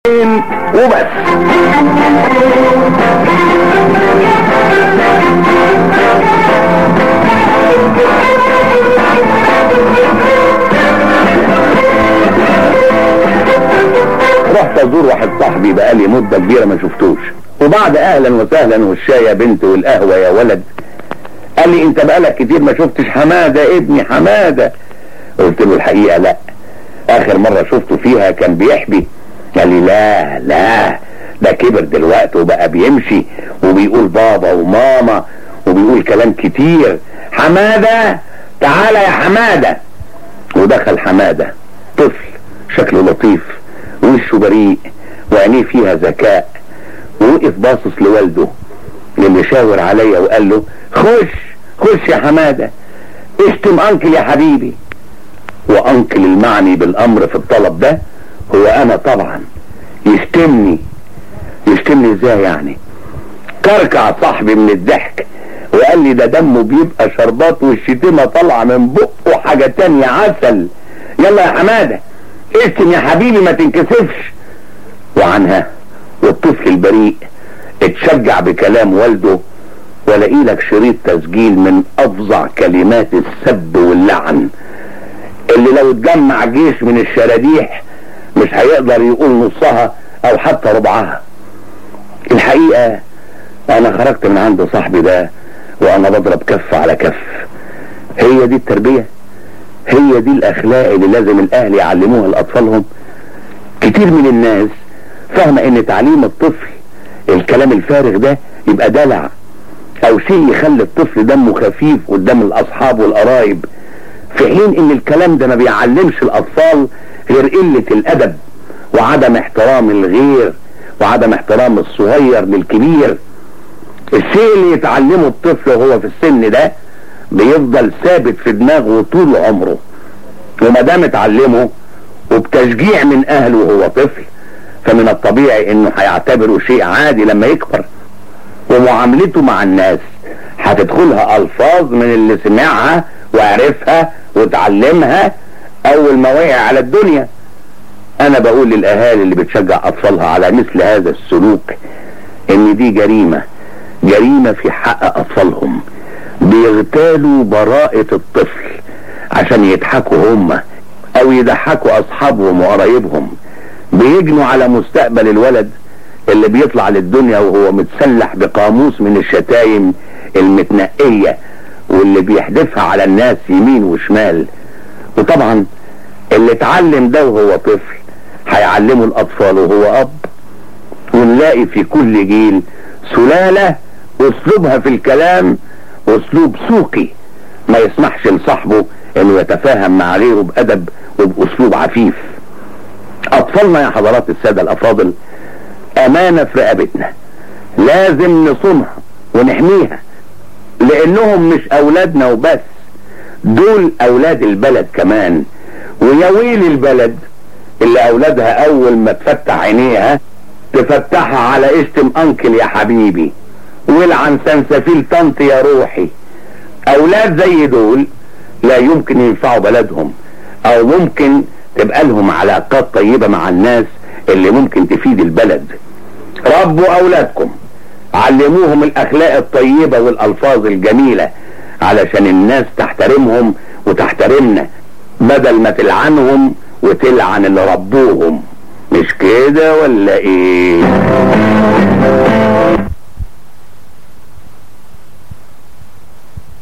وبس رحت ازور واحد صاحبي بقالي مده كبيره ما شفتوش وبعد اهلا وسهلا والشاي يا بنت والقهوه يا ولد قال لي انت بقالك كتير ما شفتش حماده ابني حماده قلت له الحقيقه لا اخر مره شفته فيها كان بيحبي قال لي لا لا ده كبر دلوقتي وبقى بيمشي وبيقول بابا وماما وبيقول كلام كتير حماده تعالى يا حماده ودخل حماده طفل شكله لطيف وشه بريء وعينيه فيها ذكاء ووقف باصص لوالده اللي شاور عليا وقال له خش خش يا حماده اشتم انكل يا حبيبي وانكل المعني بالامر في الطلب ده هو انا طبعا يشتمني يشتمني ازاي يعني كركع صاحبي من الضحك وقال لي ده دمه بيبقى شربات والشتيمة طالعة من بقه حاجة تانية عسل يلا يا حمادة اشتم يا حبيبي ما تنكسفش وعنها والطفل البريء اتشجع بكلام والده ولاقي لك شريط تسجيل من افظع كلمات السب واللعن اللي لو اتجمع جيش من الشراديح مش هيقدر يقول نصها او حتى ربعها الحقيقة انا خرجت من عند صاحبي ده وانا بضرب كف على كف هي دي التربية هي دي الاخلاق اللي لازم الاهل يعلموها لاطفالهم كتير من الناس فاهمة ان تعليم الطفل الكلام الفارغ ده يبقى دلع او شيء يخلي الطفل دمه خفيف قدام الاصحاب والقرايب في حين ان الكلام ده ما بيعلمش الاطفال غير قلة الادب وعدم احترام الغير وعدم احترام الصغير للكبير الشيء اللي يتعلمه الطفل وهو في السن ده بيفضل ثابت في دماغه طول عمره وما دام اتعلمه وبتشجيع من اهله وهو طفل فمن الطبيعي انه هيعتبره شيء عادي لما يكبر ومعاملته مع الناس هتدخلها الفاظ من اللي سمعها وعرفها وتعلمها اول ما وقع على الدنيا انا بقول للاهالي اللي بتشجع اطفالها على مثل هذا السلوك ان دي جريمة جريمة في حق اطفالهم بيغتالوا براءة الطفل عشان يضحكوا هم او يضحكوا اصحابهم وقرايبهم بيجنوا على مستقبل الولد اللي بيطلع للدنيا وهو متسلح بقاموس من الشتايم المتنقية واللي بيحدفها على الناس يمين وشمال وطبعا اللي اتعلم ده وهو طفل هيعلمه الاطفال وهو اب ونلاقي في كل جيل سلالة اسلوبها في الكلام اسلوب سوقي ما يسمحش لصاحبه انه يتفاهم مع غيره بادب وباسلوب عفيف اطفالنا يا حضرات السادة الافاضل امانة في رقبتنا لازم نصونها ونحميها لانهم مش اولادنا وبس دول اولاد البلد كمان ويا ويل البلد اللي اولادها اول ما تفتح عينيها تفتحها على اشتم انكل يا حبيبي والعن سنسفيل طنط يا روحي اولاد زي دول لا يمكن ينفعوا بلدهم او ممكن تبقى لهم علاقات طيبة مع الناس اللي ممكن تفيد البلد ربوا اولادكم علموهم الاخلاق الطيبة والالفاظ الجميلة علشان الناس تحترمهم وتحترمنا بدل ما تلعنهم وتلعن اللي ربوهم مش كده ولا ايه